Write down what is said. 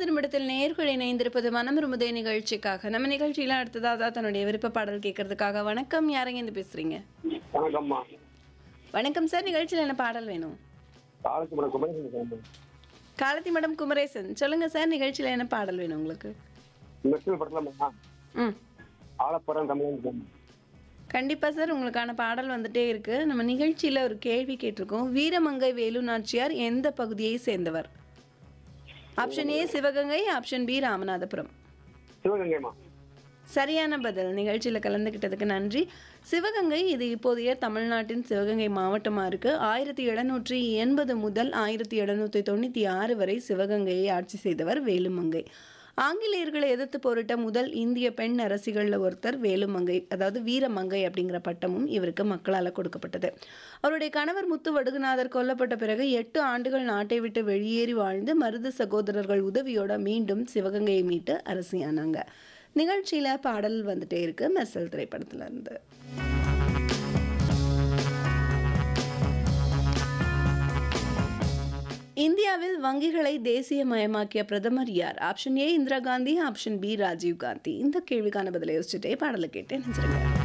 முப்பது நிமிடத்தில் நேர்கள் இணைந்திருப்பது மனம் விரும்புதே நிகழ்ச்சிக்காக நம்ம நிகழ்ச்சியில அடுத்ததாக தன்னுடைய விருப்ப பாடல் கேட்கறதுக்காக வணக்கம் யாரங்க இருந்து பேசுறீங்க வணக்கம்மா வணக்கம் சார் நிகழ்ச்சியில் என்ன பாடல் வேணும் காலத்து மேடம் குமரேசன் சார் காலத்தி மேடம் குமரேசன் சொல்லுங்க சார் நிகழ்ச்சியில் என்ன பாடல் வேணும் உங்களுக்கு மெட்ரல் படத்துலம்மா ம் ஆலப்புறம் தமிழன் சார் கண்டிப்பா சார் உங்களுக்கான பாடல் வந்துட்டே இருக்கு நம்ம நிகழ்ச்சியில ஒரு கேள்வி கேட்டிருக்கோம் வீரமங்கை வேலு நாச்சியார் எந்த பகுதியை சேர்ந்தவர் option A Sivaganga option B Ramanathapuram சிவகங்கைம்மா சரியான பதில் நிகழ்ச்சியில் கலந்துக்கிட்டதுக்கு நன்றி சிவகங்கை இது இப்போதைய தமிழ்நாட்டின் சிவகங்கை மாவட்டமாக இருக்கு ஆயிரத்தி எழுநூற்றி எண்பது முதல் ஆயிரத்தி எழுநூற்றி தொண்ணூற்றி ஆறு வரை சிவகங்கையை ஆட்சி செய்தவர் வேலுமங்கை ஆங்கிலேயர்களை எதிர்த்து போரிட்ட முதல் இந்திய பெண் அரசிகளில் ஒருத்தர் வேலுமங்கை அதாவது வீரமங்கை அப்படிங்கிற பட்டமும் இவருக்கு மக்களால் கொடுக்கப்பட்டது அவருடைய கணவர் முத்து வடுகுநாதர் கொல்லப்பட்ட பிறகு எட்டு ஆண்டுகள் நாட்டை விட்டு வெளியேறி வாழ்ந்து மருது சகோதரர்கள் உதவியோட மீண்டும் சிவகங்கையை மீட்டு அரசியானாங்க நிகழ்ச்சியில பாடல் வந்துட்டே இருக்கு மெர்சல் திரைப்படத்துல இருந்து இந்தியாவில் வங்கிகளை தேசியமயமாக்கிய பிரதமர் யார் option A Indira Gandhi option B Rajiv Gandhi இந்த கேள்விக்கான பதிலை யோசிச்சுட்டே பாடலை கேட்டு நினைச்சிருங்க